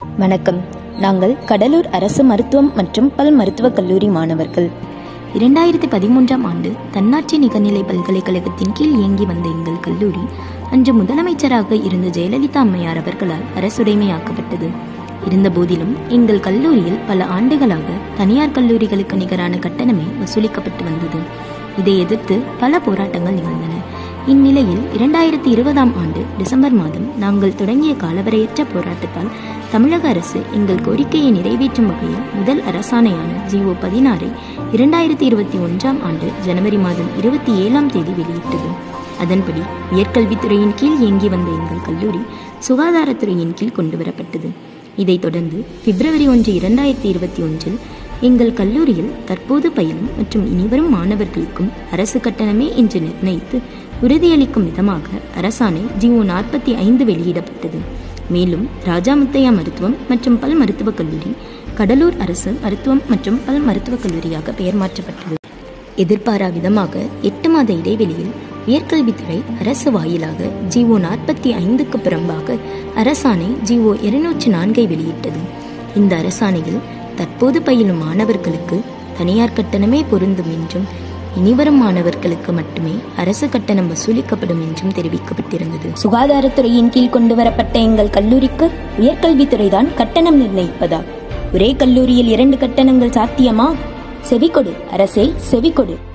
வணக்கம் நாங்கள் கடலூர் அரசு மருத்துவம் மற்றும் பல் மருத்துவக் கல்லூரி மாணவர்கள் இரண்டாயிரத்தி பதிமூன்றாம் ஆண்டு தன்னாட்சி நிகர்நிலை பல்கலைக்கழகத்தின் கீழ் இயங்கி வந்த எங்கள் கல்லூரி அன்று முதலமைச்சராக இருந்த ஜெயலலிதா அம்மையார் அவர்களால் அரசுடைமையாக்கப்பட்டது இருந்தபோதிலும் எங்கள் கல்லூரியில் பல ஆண்டுகளாக தனியார் கல்லூரிகளுக்கு நிகரான கட்டணமே வசூலிக்கப்பட்டு வந்தது இதை எதிர்த்து பல போராட்டங்கள் நிகழ்ந்தன இந்நிலையில் இரண்டாயிரத்தி இருபதாம் ஆண்டு டிசம்பர் மாதம் நாங்கள் தொடங்கிய காலவரையற்ற போராட்டத்தால் தமிழக அரசு எங்கள் கோரிக்கையை நிறைவேற்றும் வகையில் முதல் அரசாணையான ஜிஓ பதினாறை இரண்டாயிரத்தி இருபத்தி ஒன்றாம் ஆண்டு ஜனவரி மாதம் இருபத்தி ஏழாம் தேதி வெளியிட்டது அதன்படி உயர்கல்வித்துறையின் கீழ் இயங்கி வந்த எங்கள் கல்லூரி சுகாதாரத்துறையின் கீழ் கொண்டுவரப்பட்டது இதைத் தொடர்ந்து பிப்ரவரி ஒன்று இரண்டாயிரத்தி இருபத்தி ஒன்றில் எங்கள் கல்லூரியில் தற்போது பயிலும் மற்றும் இனிவரும் மாணவர்களுக்கும் அரசு கட்டணமே என்று நிர்ணயித்து உறுதியளிக்கும் விதமாக அரசாணை ஜிஓ நாற்பத்தி ஐந்து வெளியிடப்பட்டது மேலும் ராஜாமுத்தையா மருத்துவம் மற்றும் பல் மருத்துவக் கல்லூரி கடலூர் அரசு மருத்துவம் மற்றும் பல் மருத்துவக் கல்லூரியாக பெயர் மாற்றப்பட்டது எதிர்பாரா விதமாக எட்டு மாத இடைவெளியில் உயர்கல்வித்துறை அரசு வாயிலாக ஜிஓ நாற்பத்தி ஐந்துக்கு புறம்பாக அரசாணை ஜிஓ இருநூற்றி நான்கை வெளியிட்டது இந்த அரசாணையில் தற்போது பயிலும் மாணவர்களுக்கு தனியார் கட்டணமே பொருந்தும் என்றும் இனிவரும் மாணவர்களுக்கு மட்டுமே அரசு கட்டணம் வசூலிக்கப்படும் என்றும் தெரிவிக்கப்பட்டிருந்தது சுகாதாரத்துறையின் கீழ் கொண்டுவரப்பட்ட எங்கள் கல்லூரிக்கு உயர்கல்வித்துறைதான் கட்டணம் நிர்ணயிப்பதா ஒரே கல்லூரியில் இரண்டு கட்டணங்கள் சாத்தியமா செவிகொடு அரசே செவிகொடு